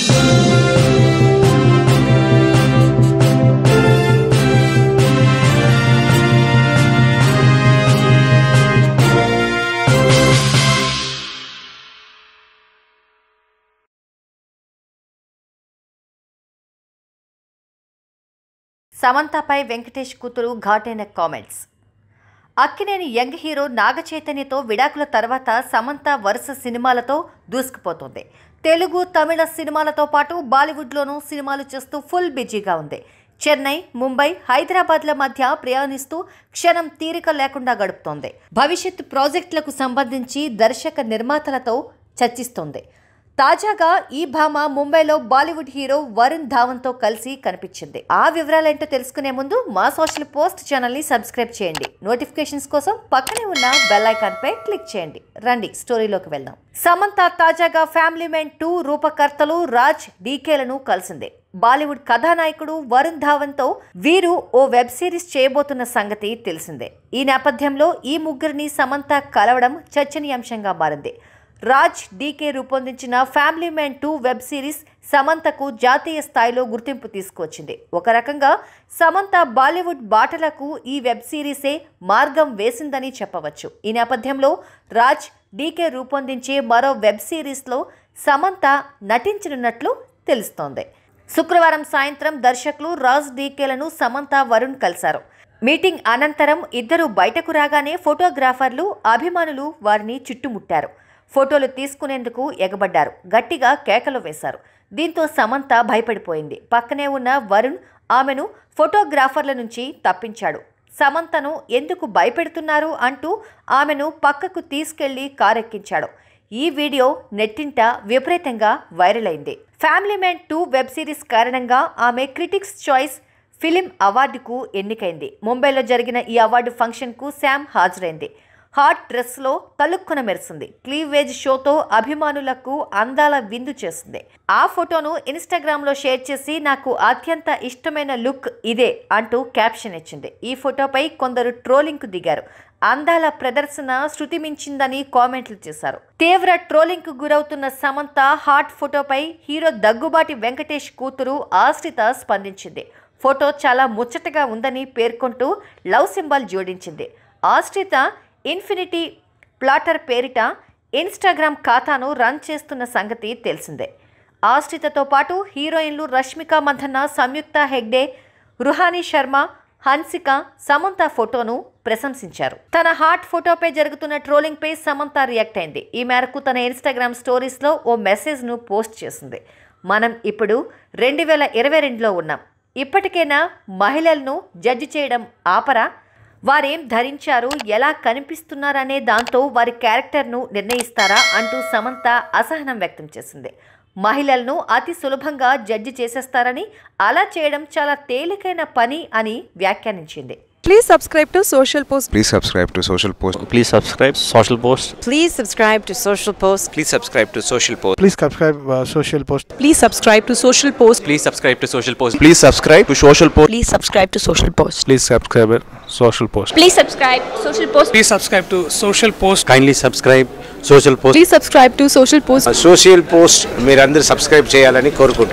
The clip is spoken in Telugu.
సమంతపై వెంకటేష్ కూతురు ఘాటైన comments Akkineni young hero Naga చైతన్యతో విడాకుల తర్వాత సమంత వరుస సినిమాలతో దూసుకుపోతుంది తెలుగు తమిళ సినిమాలతో పాటు బాలీవుడ్లోనూ సినిమాలు చేస్తూ ఫుల్ బిజీగా ఉంది చెన్నై ముంబై హైదరాబాద్ల మధ్య ప్రయాణిస్తూ క్షణం తీరిక లేకుండా గడుపుతోంది భవిష్యత్ ప్రాజెక్టులకు సంబంధించి దర్శక నిర్మాతలతో చర్చిస్తోంది తాజాగా ఈ భామ ముంబైలో బాలీవుడ్ హీరో వరుణ్ ధావన్తో కలిసి కనిపించింది ఆ వివరాలేంటో తెలుసుకునే ముందు మా సోషల్ పోస్ట్ ఛానల్ ని సబ్స్క్రైబ్ చేయండి నోటిఫికేషన్స్ కోసం పక్కనే ఉన్న బెల్ ఐకాన్ పై క్లిక్ చేయండి రండి స్టోరీలోకి వెళ్దాం సమంత తాజాగా ఫ్యామిలీ మ్యాన్ టూ రూపకర్తలు రాజ్ డీకేలను కలిసింది బాలీవుడ్ కథానాయకుడు వరుణ్ ధావన్తో వీరు ఓ వెబ్ సిరీస్ చేయబోతున్న సంగతి తెలిసిందే ఈ నేపథ్యంలో ఈ ముగ్గురిని సమంత కలవడం చర్చనీయాంశంగా మారింది రాజ్ డీకే రూపొందించిన Family Man two web series సమంతకు జాతీయ స్థాయిలో గుర్తింపు తీసుకొచ్చింది ఒక రకంగా సమంత బాలీవుడ్ బాటలకు ఈ వెబ్ సిరీసే మార్గం వేసిందని చెప్పవచ్చు ఈ నేపథ్యంలో రాజ్ డీకే రూపొందించే మరో వెబ్ సిరీస్లో సమంత నటించనున్నట్లు తెలుస్తోంది శుక్రవారం సాయంత్రం దర్శకులు రాజ్ డీకేలను సమంత వరుణ్ కలిశారు మీటింగ్ అనంతరం ఇద్దరు బయటకు రాగానే ఫోటోగ్రాఫర్లు అభిమానులు వారిని చుట్టుముట్టారు ఫోటోలు తీసుకునేందుకు ఎగబడ్డారు గట్టిగా కేకలు వేశారు దీంతో సమంత భయపడిపోయింది పక్కనే ఉన్న వరుణ్ ఆమెను ఫోటోగ్రాఫర్ల నుంచి తప్పించాడు సమంతను ఎందుకు భయపెడుతున్నారు అంటూ ఆమెను పక్కకు తీసుకెళ్లి కారెక్కించాడు ఈ వీడియో నెట్టింట విపరీతంగా వైరల్ అయింది Family Man two web series కారణంగా ఆమె క్రిటిక్స్ చాయిస్ ఫిలిం అవార్డుకు ఎన్నికైంది ముంబైలో జరిగిన ఈ అవార్డు ఫంక్షన్కు శామ్ హాజరైంది హాట్ డ్రెస్లో తలుక్కున మెరిసింది క్లీవేజ్ షోతో అభిమానులకు అందాల విందు చేసింది ఆ ఫోటోను ఇన్స్టాగ్రామ్లో షేర్ చేసి నాకు అత్యంత ఇష్టమైన లుక్ ఇదే అంటూ క్యాప్షన్ ఇచ్చింది ఈ ఫోటోపై కొందరు ట్రోలింగ్కు దిగారు అందాల ప్రదర్శన శృతి మించిందని కామెంట్లు చేశారు తీవ్ర ట్రోలింగ్కు గురవుతున్న సమంత హాట్ ఫోటోపై హీరో దగ్గుబాటి వెంకటేష్ కూతురు ఆశ్రిత స్పందించింది ఫోటో చాలా ముచ్చటగా ఉందని పేర్కొంటూ లవ్ సింబల్ జోడించింది ఆశ్రిత ఇన్ఫినిటీ ప్లాటర్ పేరిట ఇన్స్టాగ్రామ్ ఖాతాను రన్ చేస్తున్న సంగతి తెలిసిందే ఆశ్రితతో పాటు హీరోయిన్లు రష్మిక మంధన్న సంయుక్త హెగ్డే రుహానీ శర్మ హన్సిక సమంత ఫోటోను ప్రశంసించారు తన హాట్ ఫోటోపై జరుగుతున్న ట్రోలింగ్పై సమంత రియాక్ట్ అయింది ఈ మేరకు తన ఇన్స్టాగ్రామ్ స్టోరీస్లో ఓ మెసేజ్ను పోస్ట్ చేసింది మనం ఇప్పుడు రెండు వేల ఇరవై రెండులో ఉన్నాం ఇప్పటికైనా మహిళలను జడ్జి చేయడం ఆపరా వారేం ధరించారు ఎలా కనిపిస్తున్నారనే దాంతో వారి క్యారెక్టర్ను నిర్ణయిస్తారా అంటూ సమంత అసహనం వ్యక్తం చేసింది మహిళలను అతి సులభంగా జడ్జి చేసేస్తారని అలా చేయడం చాలా తేలికైన పని అని వ్యాఖ్యానించింది Please subscribe to Social Post. Please subscribe to Social Post. Please subscribe Social Post. Please subscribe to Social Post. Please subscribe to Social Post. Please subscribe uh, Social Post. Please subscribe to Social Post. Please subscribe to Social Post. Please subscribe to Social Post. Please subscribe to Social Post. Please subscribe uh, Social Post. Please subscribe Social Post. Please subscribe to Social Post. Kindly subscribe Social Post. Please subscribe to Social Post. Social Post మీరందరూ సబ్స్క్రైబ్ చేయాలని కోరుకుంటున్నాను